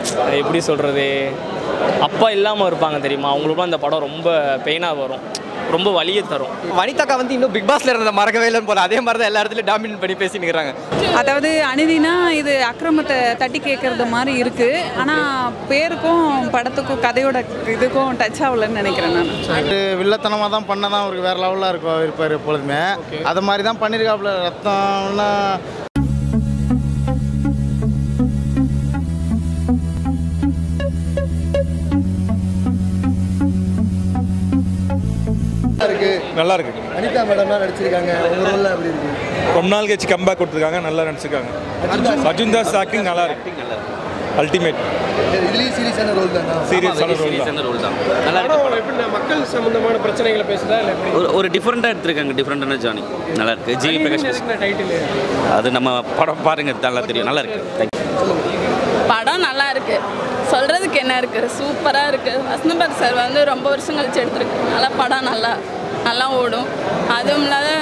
எப்படி சொல்கிறது அப்பா இல்லாமல் இருப்பாங்க தெரியுமா அவங்களுக்குலாம் அந்த படம் ரொம்ப பெயினாக வரும் ரொம்ப வலியை தரும் வனிதாக்கா வந்து இன்னும் பிக் பாஸ்ல இருந்த மறக்கவே இல்லைன்னு போல அதே மாதிரி தான் எல்லா இடத்துலயும் டாமினேட் பண்ணி பேசிட்டு இருக்கிறாங்க அதாவது அநீதினா இது அக்கிரமத்தை தட்டி கேட்கறது மாதிரி இருக்கு ஆனால் பேருக்கும் படத்துக்கும் கதையோட இதுக்கும் டச் ஆகலன்னு நினைக்கிறேன் நான் வில்லத்தனமாக தான் பண்ண தான் அவருக்கு வேறு லெவலில் இருக்கும் இருப்பார் எப்பொழுதுமே அது மாதிரி தான் பண்ணியிருக்காப்புல ரத்தம்னா நல்லா இருக்கு அனிதா மேடம்லாம் நடிச்சிருக்காங்க உங்க ரோல்ல எப்படி இருக்கு ரொம்ப நாள் கழிச்சு கம்பேக் கொடுத்துருக்காங்க நல்லா நடிச்சிருக்காங்க அர்ஜுன் தாஸ் ஆக்டிங் நல்லா இருக்கு அல்டிமேட் இதுலயும் சீரியஸான ரோல் தானா சீரியஸான ரோல் தான் நல்லா இருக்கு மக்கள் சம்பந்தமான பிரச்சனைகளை பேசுதா இல்லை எப்படி ஒரு ஒரு டிஃப்ரெண்ட்டாக எடுத்திருக்காங்க டிஃப்ரெண்டான ஜானி நல்லா இருக்கு ஜிவி பிரகாஷ் பேசு- டைட்டில் அது நம்ம படம் பாருங்க நல்லா தெரியும் நல்லா இருக்கு தேங்க்யூ படம் நல்லா இருக்கு சொல்றதுக்கு என்ன இருக்கு சூப்பரா இருக்கு வசந்தபார் சார் வந்து ரொம்ப வருஷம் கழிச்சு எடுத்திருக்கு நல்லா படம் நல்லா நல்லா ஓடும் அதுவும் இல்லாத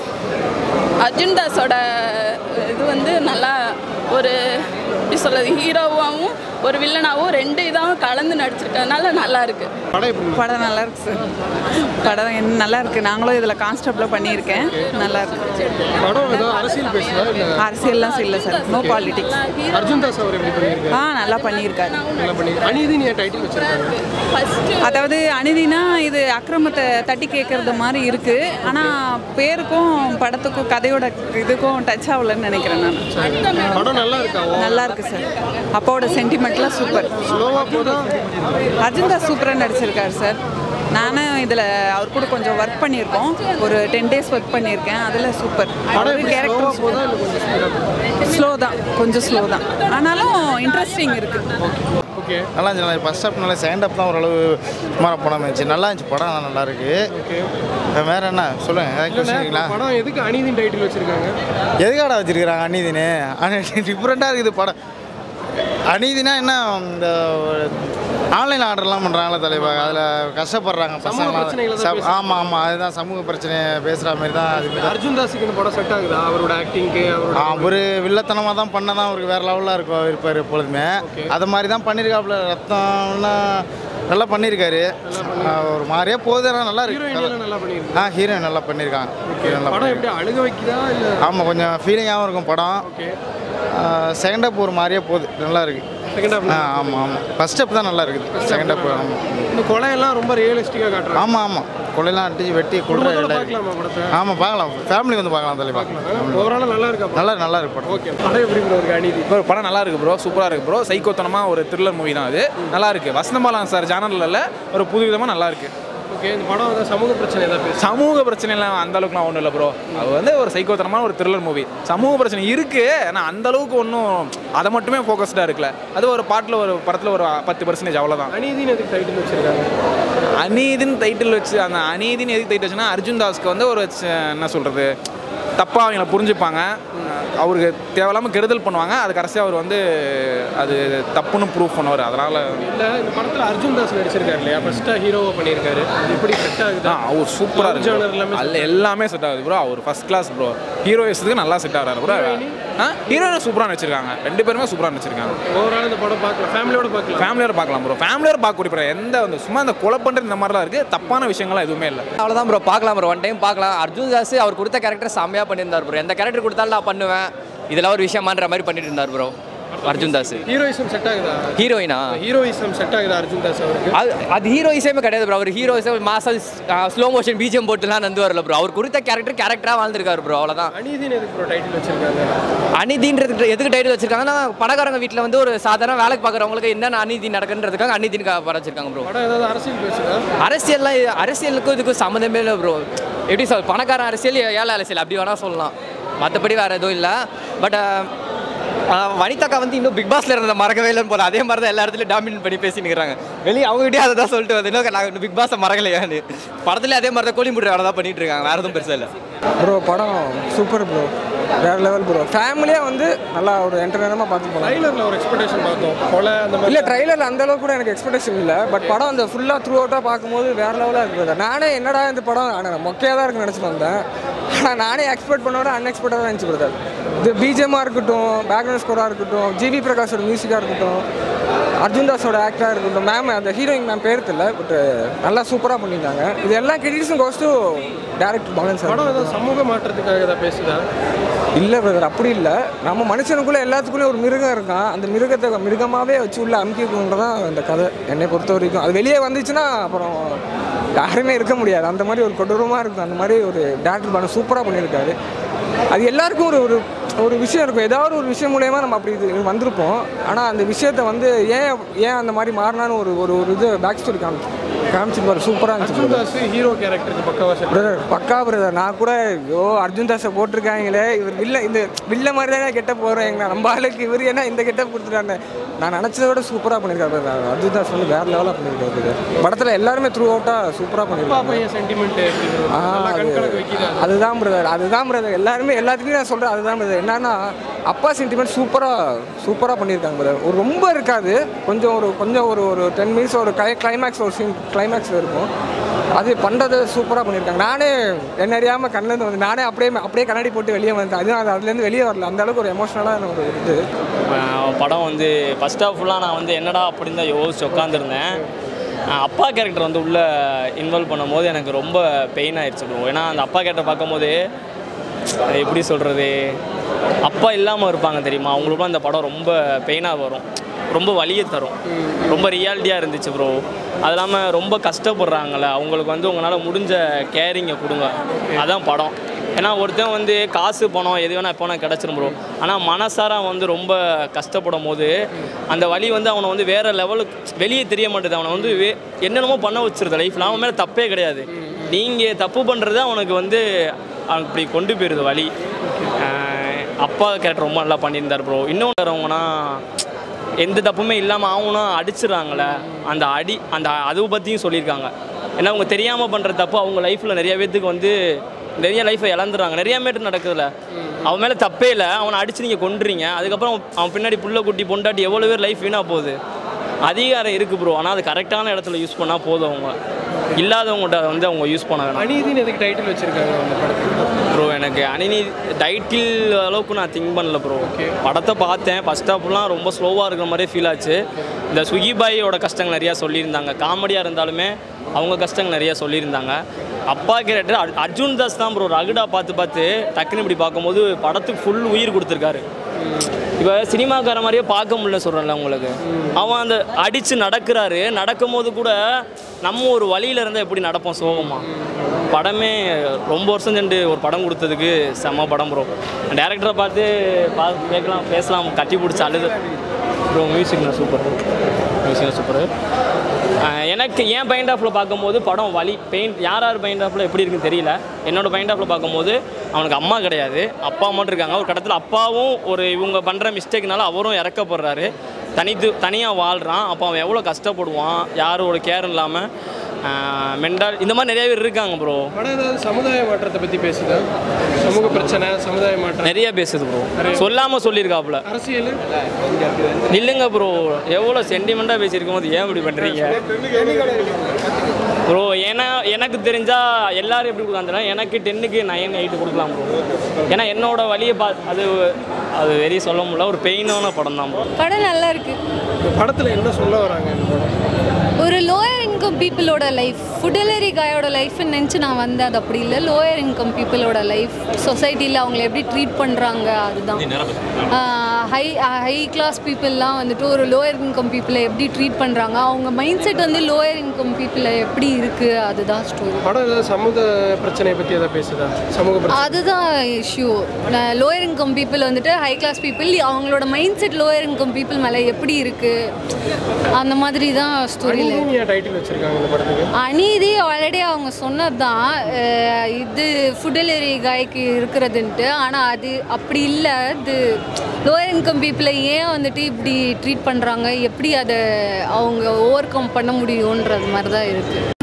அர்ஜுன் தாஸோட இது வந்து நல்லா ஒரு எப்படி சொல்றது ஹீரோவாகவும் ஒரு வில்லனாகவும் ரெண்டு இதாகவும் கலந்து நடிச்சிருக்கறதுனால நல்லா இருக்கு படம் நல்லா இருக்கு சார் படம் என்ன- நல்லா இருக்கு நாங்களும் இதில் கான்ஸ்டபிளாக பண்ணியிருக்கேன் நல்லா இருக்கு படம் ஏதோ அரசியல் பேசுதா இல்லை அரசியல்லாம் இல்லை sir no politics Arjun Das அவர் எப்படி பண்ணியிருக்காரு ஆ நல்லா பண்ணியிருக்காரு நல்லா பண்ணி அநீதினு ஏன் டைட்டில் வச்சிருக்காங்க ஃபர்ஸ்ட் அதாவது அநீதினா இது அக்கிரமத்தை தட்டி கேட்கறது மாதிரி இருக்கு ஆனால் பேருக்கும் படத்துக்கும் கதையோட இதுக்கும் டச் ஆகலன்னு நினைக்கிறேன் நான் படம் நல்லா இருக்கா நல்லா இருக்கு சார் அப்பாவோட சென்டிமெண்ட்லாம் சூப்பர் ஸ்லோவாக போதா அர்ஜுன் தாஸ் சூப்பராக நடிச்சிருக்காரு சார் நானும் இதில் அவர் கூட கொஞ்சம் ஒர்க் பண்ணியிருக்கோம் ஒரு டென் டேஸ் ஒர்க் பண்ணியிருக்கேன் அதில் சூப்பர் அவர் ஸ்லோவாக கேரக்டர் போதா இல்லை கொஞ்சம் ஸ்பீடாக ஸ்லோ தான் கொஞ்சம் ஸ்லோ தான் ஆனாலும் இன்ட்ரெஸ்டிங் இருக்குது ஓகே நல்லா இருந்துச்சு நல்லா ஃபஸ்ட் ஹாப் நல்லா செகண்ட் ஹாப் தான் ஓரளவு சுமாராக படம் இருந்துச்சு நல்லா இருந்துச்சு படம் ஆனால் நல்லா இருக்கு வேற என்ன சொல்லுங்க ஏதாவது question இருக்கீங்களா படம் எதுக்கு அநீதின் டைட்டில் வச்சிருக்காங்க எதுக்காடா வச்சிருக்கிறாங்க அநீதினு டிஃப்ரெண்ட்டாக இருக்குது படம் அநீதினா என்ன இந்த ஆன்லைன் ஆர்டர்லாம் பண்ணுறாங்களா தலைவா அதில் கஷ்டப்படுறாங்க பிரச்சனைகளை தான் பசங்க ஆமாம் ஆமாம் அதுதான் சமூக பிரச்சனை பேசுகிற மாதிரி தான் அது மாதிரி தான் அர்ஜுன் தாஸுக்கு இந்த படம் செட் ஆகுதா அவரோட ஆக்டிங்க்கு அவரோட அவர் வில்லத்தனமாக தான் பண்ண தான் அவருக்கு வேறு லெவலில் இருக்கும் இருப்பார் எப்பொழுதுமே அது மாதிரி தான் பண்ணியிருக்காப்புல ரத்தம்னா நல்லா பண்ணியிருக்காரு ஆ, ஒரு மாதிரியே போகுது ஆனால் நல்லா இருக்கு ஹீரோயின் நல்லா பண்ணியிருக்கு ஆ ஹீரோயின் நல்லா பண்ணியிருக்காங்க ஹீரோயின் நல்லா படம் எப்படி அழுக வைக்குதா இல்லை ஆமாம் கொஞ்சம் ஃபீலிங்காகவும் இருக்கும் படம் ஓகே செகண்ட் ஹாப் ஒரு மாதிரியே போகுது நல்லா இருக்கு செகண்ட் ஹாஃப் ஆ ஆமாம் ஆமாம் ஃபர்ஸ்ட் ஹாப் தான் நல்லா இருக்குது செகண்ட் ஹாப் ஆமாம் இந்த கொலையெல்லாம் ரொம்ப ரியலிஸ்டிக்காக காட்டுறாங்க ஆமாம் ஆமாம் கொள்ளையெல்லாம் அடிச்சு வெட்டி கொள்ற குடும்பத்தோட எல்லாம் இருக்கு பார்க்கலாமா படத்தை ஆமாம் பார்க்கலாம் ஃபேமிலி வந்து பார்க்கலாம் தலைவா ஓவராலாக நல்லா இருக்கா நல்லா நல்லா இருக்கு படம் ஓகே படம் எப்படி ப்ரோ இருக்கு அநீதி ப்ரோ படம் நல்லா இருக்கு ப்ரோ சூப்பராக இருக்கு ப்ரோ சைக்கோத்தனமாக ஒரு த்ரில்லர் மூவி தான் அது நல்லா இருக்கு வசந்தபாலன் சார் ஜானலில் ஒரு புது விதமாக நல்லா இருக்கு ஓகே இந்த படம் வந்து சமூக பிரச்சனை ஏதாவது பேசு சமூக பிரச்சனைலாம் அந்த அளவுக்குலாம் ஒன்றும் இல்லை ப்ரோ அது வந்து ஒரு சைக்கோத்தனமான ஒரு த்ரில்லர் மூவி சமூக பிரச்சனை இருக்கு ஆனால் அந்த அளவுக்கு ஒன்றும் அதை மட்டுமே ஃபோக்கஸ்டாக இருக்குல்ல அது ஒரு பாட்டில் ஒரு படத்தில் ஒரு பத்து பர்சன்டேஜ் அவ்வளோதான் அநீதின்னு எதுக்கு டைட்டில் வச்சிருக்காங்க அநீதின்னு டைட்டில் வச்சு அந்த அநீதின்னு எதுக்கு டைட்டில் வச்சுன்னா அர்ஜுன் தாஸ்க்கு வந்து ஒரு ச- என்ன சொல்கிறது தப்பாக அவங்கள புரிஞ்சுப்பாங்க அவருக்கு தேவையில்லாமல் கெடுதல் பண்ணுவாங்க அது கடைசியாக அவர் வந்து அது தப்புன்னு ப்ரூவ் பண்ணுவார் அதனால் இல்லை இந்த படத்தில் அர்ஜுன் தாஸ் நடிச்சிருக்காரு இல்லையா ஃபர்ஸ்ட்டாக ஹீரோவை பண்ணியிருக்காரு இது எப்படி செட் ஆகுதா அவர் சூப்பராக Love genre எல்லாமே இருக்கு அல்ல எல்லாமே செட் ஆகுது ப்ரோ அவர் ஃபர்ஸ்ட் கிளாஸ் ப்ரோ ஹீரோயிஸுக்கு நல்லா செட் ஆகிறாரு ப்ரோ ஆ ஹீரோயின் சூப்பராக நடிச்சிருக்காங்க ரெண்டு பேருமே சூப்பராக நடிச்சிருக்காங்க ஓவரால் இந்த படம் பார்க்கலாம் ஃபேமிலியோட பார்க்கலாம் ஃபேமிலியோட பார்க்கலாம் ப்ரோ ஃபேமிலியோட பார்க்கக்கூடிய படம் எந்த வந்து சும்மா இந்த கொலை பண்ணுறது இந்த மாதிரிலாம் இருக்குது தப்பான விஷயங்கள்லாம் எதுவுமே இல்லை அவ்வளோதான் ப்ரோ பார்க்கலாம் ப்ரோ ஒன் டைம் பார்க்கலாம் அர்ஜுன் தாஸ் அவர் கொடுத்த கேரக்டர் செம்மையாக பண்ணியிருந்தார் ப்ரோ எந்த கேரக்டர் கொடுத்தாலும் நான் பண்ணுவேன் இதெல்லாம் ஒரு விஷயமான்ற மாதிரி பண்ணிட்டு இருந்தார் bro Arjun Das heroism set ஆகுதா ஹீரோயினா ஹீரோயிசம் செட் ஆகுதா அர்ஜுன் தாஸ் அவருக்கு அது அது ஹீரோயிசமே கிடையாது ப்ரோ அவர் ஹீரோயிசம் மாசம் ஸ்லோ மோஷன் பிஜிஎம் போட்டுலாம் நந்து வரல ப்ரோ அவர் கொடுத்த கேரக்டர் கேரக்டராக வாழ்ந்திருக்காரு ப்ரோ அவ்வளோதான் அநீதின்னு எதுக்கு ப்ரோ டைட்டில் வச்சிருக்காங்க அநீதின்றதுக்கு எதுக்கு டைட்டில் வச்சிருக்காங்கன்னா பணக்காரங்க வீட்டில் வந்து ஒரு சாதாரண வேலைக்கு பார்க்குறவங்களுக்கு என்னென்ன அநீதி நடக்குன்றதுக்காக அநீதின்னு படம் வச்சிருக்காங்க ப்ரோ படம் ஏதாவது அரசியல் பேசுதா அரசியல்லாம் இது- அரசியலுக்கும் இதுக்கும் சம்மந்தமே இல்லை ப்ரோ எப்படி சொல் பணக்காரன் அரசியல் ஏழை அரசியல் அப்படி வேணால் சொல்லலாம் மற்றபடி வேறு எதுவும் இல்லை பட் வனிதாக்கா வந்து இன்னும் பிக் பாஸ்ல இருந்த மறக்கவே இல்லைன்னு போல அதே மாதிரி தான் எல்லா இடத்துலையும் டாமினேட் பண்ணி பேசின்னு இருக்கிறாங்க வெளியே அவங்ககிட்டயே அதை தான் சொல்லிட்டு வந்து இன்னும் நாங்கள் பிக் பாஸை மறக்கலையான்னு படத்துல அதே மாதிரி தான் கோழி முட்டை வேலை தான் பண்ணிட்டு இருக்காங்க வேறு எதுவும் பெருசாக இல்லை ப்ரோ படம் சூப்பர் ப்ரோ வேற லெவல் ப்ரோ ஃபேமிலியாக வந்து நல்லா ஒரு என்டர்டைனமாக பார்த்து போகலாம் ட்ரைலரில் ஒரு எக்ஸ்பெக்டேஷன் பார்த்தோம் கொலை அந்த மாதிரி இல்லை ட்ரைலரில் அந்த அளவுக்கு கூட எனக்கு எக்ஸ்பெக்டேஷன் இல்லை பட் படம் அந்த ஃபுல்லாக த்ரூ அவுட்டாக பார்க்கும்போது வேற லெவலாக இருக்குது நானே என்னடா இந்த படம் ஆனால் மொக்கையாக தான் இருக்குன்னு நினச்சி வந்தேன் ஆனால் நானே எக்ஸ்பெக்ட் பண்ண விட அன்எக்ஸ்பெக்டாக தான் இருந்துச்சு பிரதர் இது பிஜிஎம்மாக இருக்கட்டும் பேக்ரவுண்ட் ஸ்கோராக இருக்கட்டும் ஜிவி பிரகாஷோட மியூசிக்காக இருக்கட்டும் அர்ஜுன் தாஸோட ஆக்டராக இருக்கட்டும் மேம் அந்த ஹீரோயின் மேம் பேர் தெரியல பட் நல்லா சூப்பராக பண்ணியிருந்தாங்க இது எல்லாம் கிரெடிட்ஸும் goes to director Balan sir படம் ஏதாவது சமூக மாற்றத்துக்காக ஏதாவது பேசுதா இல்லை பிரதர் அப்படி இல்லை நம்ம மனுஷனுக்குள்ளே எல்லாத்துக்குள்ளேயும் ஒரு மிருகம் இருக்கான் அந்த மிருகத்தை மிருகமாகவே வச்சு உள்ள அமுக்கிக்கொண்டு இந்த கதை என்னை பொறுத்த வரைக்கும் அது வெளியே வந்துச்சுன்னா அப்புறம் யாருமே இருக்க முடியாது அந்த மாதிரி ஒரு கொடூரமாக இருக்கும் அந்த மாதிரி ஒரு டேரக்டர் பண்ண சூப்பராக பண்ணியிருக்காரு அது எல்லாருக்கும் ஒரு ஒரு ஒரு விஷயம் இருக்கும் ஏதாவது ஒரு விஷயம் மூலயமா நம்ம அப்படி இது வந்திருப்போம் ஆனால் அந்த விஷயத்தை வந்து ஏன் ஏன் அந்த மாதிரி மாறினான்னு ஒரு ஒரு ஒரு இது பேக் ஸ்டோரி காமிச்சு காமிச்சிருப்பாரு சூப்பராக இருந்துச்சு அர்ஜுன் தாஸ் ஹீரோ கேரக்டருக்கு பக்கவா செட் பிரதர் பக்கா பிரதர் நான் கூட ஐயோ அர்ஜுன் தாஸை போட்டிருக்காங்களே இவர் வில்ல இந்த வில்ல மாதிரி தானே கெட்ட போகிறேன் நம்ம ஆளுக்கு இவர் என்ன இந்த கெட்டப் கொடுத்துட்டாங்க நான் நினச்சதை விட சூப்பராக பண்ணியிருக்காரு brother. அர்ஜுன் தாஸ் வந்து வேறு லெவலாக பண்ணியிருக்காரு brother. படத்தில் எல்லாருமே த்ரூ அவுட்டாக சூப்பராக அப்பா பண்ணியிருக்காங்க பையன் சென்டிமெண்ட் ஆ, நல்லா அது- கண்கணக்கு வைக்கிது அது. அதுதான் பிரதர் அதுதான் பிரதர் எல்லாருமே எல்லாத்துக்குமே நான் சொல்கிறேன் அதுதான் பிரதர் என்னன்னா அப்பா சென்டிமெண்ட் சூப்பராக சூப்பராக பண்ணியிருக்காங்க பிரதர் ஒரு ரொம்ப இருக்காது கொஞ்சம் ஒரு கொஞ்சம் ஒரு ஒரு டென் மினிட்ஸ் ஒரு கை கிளைமேக்ஸ் ஒரு சீன் கிளைமேக்ஸ் இருக்கும் அது பண்ணுறது சூப்பராக பண்ணியிருக்காங்க நானே என்ன அறியாமல் கண்ணிலேருந்து வந்து நானே அப்படியே அப்படியே கண்ணாடி போட்டு வெளியே வந்தேன் அதுவும் அது அதுலேருந்து வெளியே வரல அந்த அளவுக்கு ஒரு எமோஷனலான ஒரு இது அஹ் படம் வந்து ஃபஸ்ட் ஆஃப் ஃபுல்லாக நான் வந்து என்னடா அப்படின்னு தான் யோசிச்சு உட்காந்துருந்தேன் அப்பா கேரக்டர் வந்து உள்ளே இன்வால்வ் பண்ணும்போது எனக்கு ரொம்ப பெயின் ஆயிடுச்சு ப்ரோ ஏன்னா அந்த அப்பா கேரக்டர் பார்க்கும்போது அது எப்படி சொல்கிறது அப்பா இல்லாமல் இருப்பாங்க தெரியுமா அவங்களுக்கும் அந்த படம் ரொம்ப பெயினாக வரும் ரொம்ப வலியை தரும் ரொம்ப ரியாலிட்டியாக இருந்துச்சு ப்ரோ அது இல்லாமல் ரொம்ப கஷ்டப்படுறாங்கல்ல அவங்களுக்கு வந்து உங்களால் முடிஞ்ச கேரிங்கை கொடுங்க அதான் படம் ஏன்னா ஒருத்தன் வந்து காசு பணம் எது வேணால் எப்போ வேணால் கிடச்சிரும் ப்ரோ ஆனால் மனசார அவன் வந்து ரொம்ப கஷ்டப்படும் போது அந்த வலி வந்து அவனை வந்து வேறு லெவலுக்கு வெளியே தெரிய மாட்டேது அவனை வந்து வே என்னென்னமோ பண்ண வச்சிருது லைஃப்பில் அவன் மேலே தப்பே கிடையாது நீங்கள் தப்பு பண்ணுறது அவனுக்கு வந்து அவனுக்கு இப்படி கொண்டு போயிடுது வலி ஆஹ் அப்பா கேரக்டர் ரொம்ப நல்லா பண்ணியிருந்தார் ப்ரோ இன்னொன்று வரவங்கன்னா எந்த தப்புமே இல்லாமல் அவனும் அடிச்சிடுறாங்களே அந்த அடி அந்த அதை பற்றியும் சொல்லியிருக்காங்க ஏன்னா அவங்க தெரியாமல் பண்ணுற தப்பு அவங்க லைஃப்பில் நிறைய பேர்த்துக்கு வந்து நிறைய லைஃப்பை இழந்துறாங்க நிறைய மேட்டு நடக்குதுல்ல அவன் மேலே தப்பே இல்லை அவனை அடித்து நீங்கள் கொண்டுறீங்க அதுக்கப்புறம் அவன் பின்னாடி புள்ள குட்டி பொண்டாட்டி எவ்வளோ பேர் லைஃப் வீணாக போகுது அதிகாரம் இருக்குது ப்ரோ ஆனால் அது கரெக்டான இடத்துல யூஸ் பண்ணால் போதும் அவங்க இல்லாதவங்கள்ட்ட வந்து அவங்க யூஸ் பண்ண வேணாம் அநீதின்னு எதுக்கு டைட்டில் வச்சிருக்காங்க அந்த படத்துக்கு ப்ரோ எனக்கு அணினி டைட்டில் அளவுக்கு நான் திங்க் பண்ணல ப்ரோ படத்தை பார்த்தேன் ஃபஸ்ட் ஹாஃப்லாம் ரொம்ப ஸ்லோவாக இருக்கிற மாதிரியே ஃபீல் ஆச்சு இந்த ஸ்விக்கி பாயோட கஷ்டங்கள் நிறையா சொல்லியிருந்தாங்க காமெடியாக இருந்தாலுமே அவங்க கஷ்டங்கள் நிறையா சொல்லியிருந்தாங்க அப்பா கேரக்டர் அர்ஜுன் தாஸ் தான் ப்ரோ ரகுடா பார்த்து பார்த்து டக்குன்னு இப்படி பார்க்கும்போது படத்துக்கு ஃபுல் உயிர் கொடுத்துருக்காரு இப்போ சினிமாக்கார மாதிரியே பார்க்க முடியல சொல்கிறேன்ல உங்களுக்கு அவன் அந்த அடித்து நடக்கிறாரு நடக்கும்போது கூட நம்ம ஒரு வழியில இருந்தால் எப்படி நடப்போம் சோகமா படமே ரொம்ப வருஷம் சென்று ஒரு படம் கொடுத்ததுக்கு செம்ம படம் ப்ரோ டேரக்டரை பார்த்து பா கேட்கலாம் பேசலாம் கட்டி பிடிச்சி அழுது ப்ரோ மியூசிக்னா சூப்பர் மியூசிக்னா சூப்பர் எனக்கு என் பாயிண்ட் ஆஃபில் பார்க்கும்போது படம் வலி பெயிண்ட் யார் யார் பாயிண்ட் ஆஃபில் எப்படி இருக்குன்னு தெரியல என்னோட பாயிண்ட் ஆஃபில் பார்க்கும்போது அவனுக்கு அம்மா கிடையாது அப்பா மட்டும் இருக்காங்க ஒரு கடத்தில் அப்பாவும் ஒரு இவங்க பண்ணுற மிஸ்டேக்னால அவரும் இறக்கப்படுறாரு தனித்து தனியாக வாழ்கிறான் அப்போ அவன் எவ்வளோ கஷ்டப்படுவான் யாரோட கேர் இல்லாமல் மென்டால் இந்த மாதிரி நிறைய பேர் இருக்காங்க ப்ரோ படம் ஏதாவது சமுதாய மாற்றத்தை பற்றி பேசுதா சமூக பிரச்சனை சமுதாய மாற்றம் நிறைய பேசுது ப்ரோ சொல்லாமல் சொல்லியிருக்காப்புல அரசியல் நில்லுங்க ப்ரோ எவ்வளோ சென்டிமெண்ட்டாக பேசியிருக்கும் போது ஏன் இப்படி பண்ணுறீங்க ப்ரோ ஏன்னா எனக்கு தெரிஞ்சா எல்லாரும் எப்படி கொடுக்காங்க எனக்கு டென்னுக்கு நைன் எயிட் கொடுக்கலாம் ப்ரோ ஏன்னா என்னோட வழியை பா அது அது வெறி சொல்ல முடியல ஒரு பெயினான படம் தான் ப்ரோ படம் நல்லா இருக்கு இந்த படத்தில் என்ன சொல்ல வராங்க இந்த படம் ஒரு லோயர் இன்கம் பீப்புளோட லைஃப் ஃபுடலரி காயோட லைஃப்னு நினச்சி நான் வந்தேன் அது அப்படி இல்லை லோயர் இன்கம் பீப்புளோட லைஃப் சொசைட்டியில் அவங்கள எப்படி ட்ரீட் பண்ணுறாங்க அதுதான் ஹை ஹை கிளாஸ் பீப்புளெலாம் வந்துட்டு ஒரு லோயர் இன்கம் பீப்புளை எப்படி ட்ரீட் பண்ணுறாங்க அவங்க மைண்ட் செட் வந்து லோயர் இன்கம் பீப்புளை எப்படி இருக்குது அதுதான் ஸ்டோரி படம் ஏதாவது சமுதாய பிரச்சனையை பற்றி ஏதாவது பேசுதா சமூக பிரச்சனை அதுதான் இஷ்யூ லோயர் இன்கம் பீப்புள் வந்துட்டு ஹை கிளாஸ் பீப்புள் அவங்களோட mind set lower income people மேலே எப்படி இருக்குது அந்த மாதிரி தான் ஸ்டோரியில் அநீதின்னு ஏன் டைட்டில் வச்சிருக்காங்க இந்த படத்துக்கு அநீதி ஆல்ரெடி அவங்க சொன்னது தான் இது ஃபுடலரி காய்க்கு இருக்கிறதுன்ட்டு ஆனால் அது அப்படி இல்லை இது லோயர் இன்கம் பீப்புளை ஏன் வந்துட்டு இப்படி ட்ரீட் பண்ணுறாங்க எப்படி அதை அவங்க ஓவர் கம் பண்ண முடியுன்றது மாதிரி தான் இருக்குது